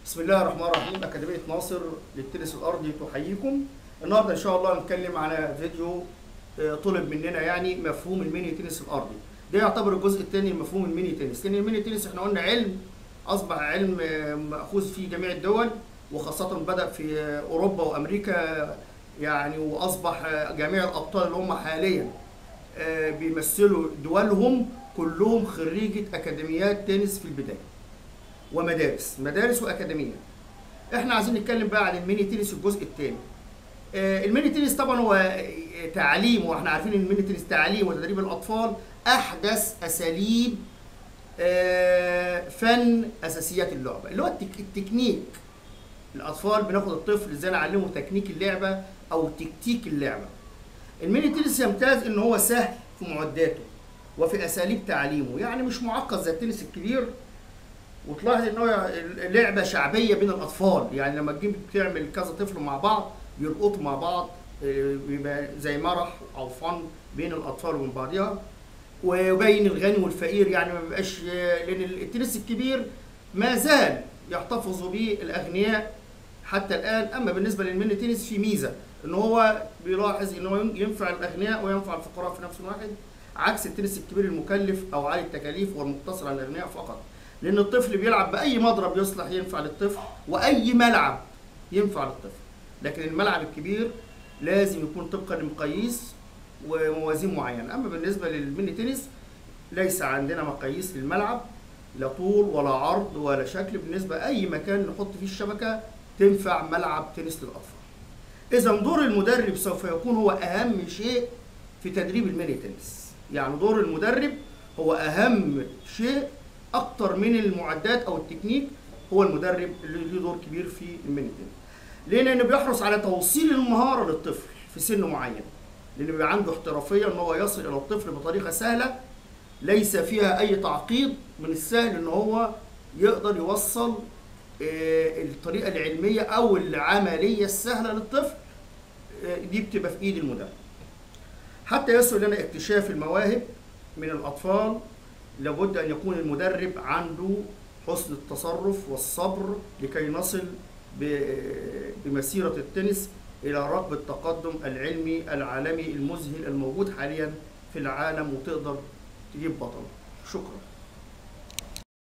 بسم الله الرحمن الرحيم أكاديمية ناصر للتنس الأرضي تحييكم النهارده إن شاء الله هنتكلم على فيديو آه، طلب مننا يعني مفهوم الميني تنس الأرضي ده يعتبر الجزء الثاني لمفهوم الميني تنس لأن الميني تنس احنا قلنا علم أصبح علم آه، مأخوذ في جميع الدول وخاصة بدأ في آه، أوروبا وأمريكا يعني وأصبح آه، جميع الأبطال اللي هم حاليا آه، بيمثلوا دولهم كلهم خريجة أكاديميات تنس في البداية ومدارس مدارس واكاديميه احنا عايزين نتكلم بقى عن الميني تنس الجزء الثاني آه، الميني تنس طبعا هو آه، تعليم واحنا عارفين ان الميني تنس تعليم وتدريب الاطفال احدث اساليب آه، فن اساسيات اللعبه اللي هو التك- التكنيك الاطفال بناخد الطفل ازاي نعلمه تكنيك اللعبه او تكتيك اللعبه الميني تنس يمتاز ان هو سهل في معداته وفي اساليب تعليمه يعني مش معقد زي التنس الكبير وتلاحظ ان هو لعبه شعبيه بين الاطفال يعني لما تجيب تعمل كذا طفل مع بعض يرقطوا مع بعض آه، بيبقى زي مرح او فن بين الاطفال وبين بعضها ويبين الغني والفقير يعني ما بيبقاش آه، لان التنس الكبير ما زال يحتفظ به الاغنياء حتى الان اما بالنسبه للميني تنس في ميزه ان هو بيلاحظ ان هو ينفع الاغنياء وينفع الفقراء في نفس الواحد عكس التنس الكبير المكلف او عالي التكاليف والمقتصر على الاغنياء فقط لان الطفل بيلعب باي مضرب يصلح ينفع للطفل واي ملعب ينفع للطفل لكن الملعب الكبير لازم يكون طبقا لمقاييس وموازين معينه اما بالنسبه للميني تنس ليس عندنا مقاييس للملعب لا طول ولا عرض ولا شكل بالنسبه اي مكان نحط فيه الشبكه تنفع ملعب تنس للاطفال اذا دور المدرب سوف يكون هو اهم شيء في تدريب الميني تنس يعني دور المدرب هو اهم شيء اكتر من المعدات او التكنيك هو المدرب اللي له دور كبير في الميني تنس ليه؟ لانه بيحرص على توصيل المهاره للطفل في سن معين لان بيبقى عنده احترافيه ان هو يصل الى الطفل بطريقه سهله ليس فيها اي تعقيد من السهل ان هو يقدر يوصل آه، الطريقه العلميه او العمليه السهله للطفل آه، دي بتبقى في ايد المدرب حتى يصل لنا اكتشاف المواهب من الاطفال لابد ان يكون المدرب عنده حسن التصرف والصبر لكي نصل ب- بمسيره التنس الى ركب التقدم العلمي العالمي المذهل الموجود حاليا في العالم وتقدر تجيب بطل شكرا